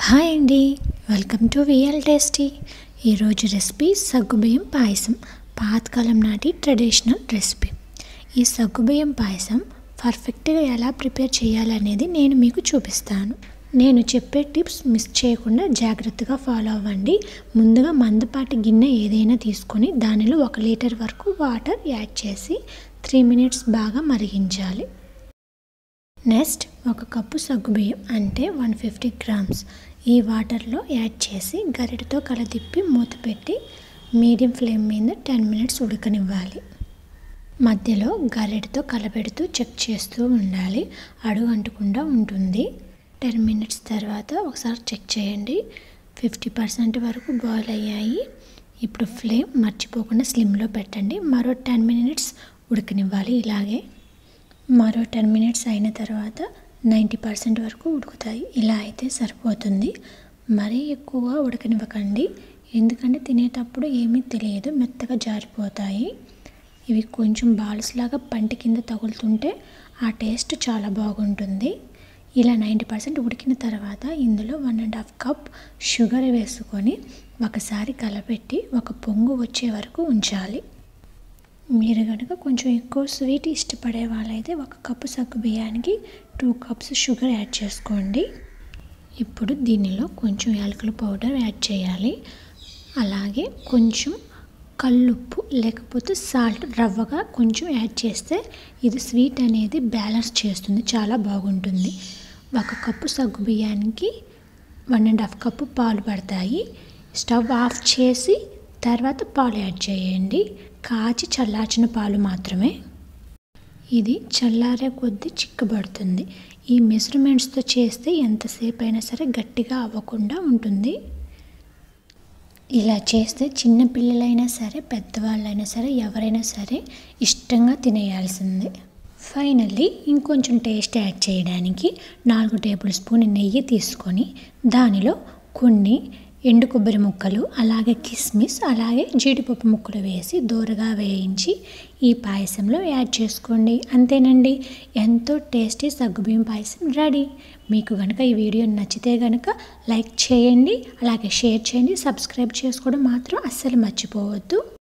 hi అండి welcome to VL tasty ఈరోజు recipe సగ్గుబియ్యం పాయసం పాతకాలం నాటి ట్రెడిషనల్ రెసిపీ ఈ సగ్గుబియ్యం పాయసం పర్ఫెక్ట్గా ఎలా ప్రిపేర్ చేయాలనేది నేను మీకు చూపిస్తాను నేను చెప్పే టిప్స్ మిస్ చేయకుండా జాగ్రత్తగా ఫాలో అవ్వండి ముందుగా మందపాటి గిన్నె ఏదైనా తీసుకొని దానిలో ఒక లీటర్ వరకు వాటర్ యాడ్ చేసి త్రీ మినిట్స్ బాగా మరిగించాలి నెక్స్ట్ ఒక కప్పు సగ్గుబియ్యం అంటే వన్ ఫిఫ్టీ గ్రామ్స్ ఈ వాటర్లో యాడ్ చేసి గరిటతో కలదిప్పి మూత పెట్టి మీడియం ఫ్లేమ్ మీద టెన్ మినిట్స్ ఉడకనివ్వాలి మధ్యలో గరిటతో కలపెడుతూ చెక్ చేస్తూ ఉండాలి అడుగు అంటకుండా ఉంటుంది టెన్ మినిట్స్ తర్వాత ఒకసారి చెక్ చేయండి ఫిఫ్టీ పర్సెంట్ వరకు బాయిల్ అయ్యాయి ఇప్పుడు ఫ్లేమ్ మర్చిపోకుండా స్లిమ్లో పెట్టండి మరో టెన్ మినిట్స్ ఉడకనివ్వాలి ఇలాగే మరో టెన్ మినిట్స్ అయిన తర్వాత నైంటీ పర్సెంట్ వరకు ఉడుకుతాయి ఇలా అయితే సరిపోతుంది మరీ ఎక్కువగా ఉడకనివ్వకండి ఎందుకంటే తినేటప్పుడు ఏమీ తెలియదు మెత్తగా జారిపోతాయి ఇవి కొంచెం బాల్స్ లాగా పంటి కింద తగులుతుంటే ఆ టేస్ట్ చాలా బాగుంటుంది ఇలా నైంటీ పర్సెంట్ ఉడికిన తర్వాత ఇందులో one and half cup sugar వేసుకొని ఒకసారి కలపెట్టి ఒక పొంగు వచ్చే వరకు ఉంచాలి మీరు కనుక కొంచెం ఎక్కువ స్వీట్ ఇష్టపడే వాళ్ళైతే ఒక కప్పు సగ్గు బియ్యానికి టూ కప్స్ షుగర్ యాడ్ చేసుకోండి ఇప్పుడు దీనిలో కొంచెం యాలకుల పౌడర్ యాడ్ చేయాలి అలాగే కొంచెం కల్లుప్పు లేకపోతే సాల్ట్ రవ్వగా కొంచెం యాడ్ చేస్తే ఇది స్వీట్ అనేది బ్యాలెన్స్ చేస్తుంది చాలా బాగుంటుంది ఒక కప్పు సగ్గు బియ్యానికి వన్ అండ్ హాఫ్ కప్పు పాలు పడతాయి స్టవ్ ఆఫ్ చేసి తర్వాత పాలు యాడ్ చేయండి కాచి చల్లార్చిన పాలు మాత్రమే ఇది చల్లారే కొద్దీ చిక్కబడుతుంది ఈ మెజర్మెంట్స్తో చేస్తే ఎంతసేపు అయినా సరే గట్టిగా అవ్వకుండా ఉంటుంది ఇలా చేస్తే చిన్న పిల్లలైనా సరే పెద్దవాళ్ళైనా సరే ఎవరైనా సరే ఇష్టంగా తినేయాల్సిందే ఫైనల్లీ ఇంకొంచెం టేస్ట్ యాడ్ చేయడానికి నాలుగు టేబుల్ స్పూన్ నెయ్యి తీసుకొని దానిలో కొన్ని ఎండు కొబ్బరి ముక్కలు అలాగే కిస్మిస్ అలాగే జీడిపప్పు ముక్కలు వేసి దూరగా వేయించి ఈ పాయసంలో యాడ్ చేసుకోండి అంతేనండి ఎంతో టేస్టీ సగ్గుబియ్యం పాయసం రెడీ మీకు కనుక ఈ వీడియో నచ్చితే కనుక లైక్ చేయండి అలాగే షేర్ చేయండి సబ్స్క్రైబ్ చేసుకోవడం మాత్రం అస్సలు మర్చిపోవద్దు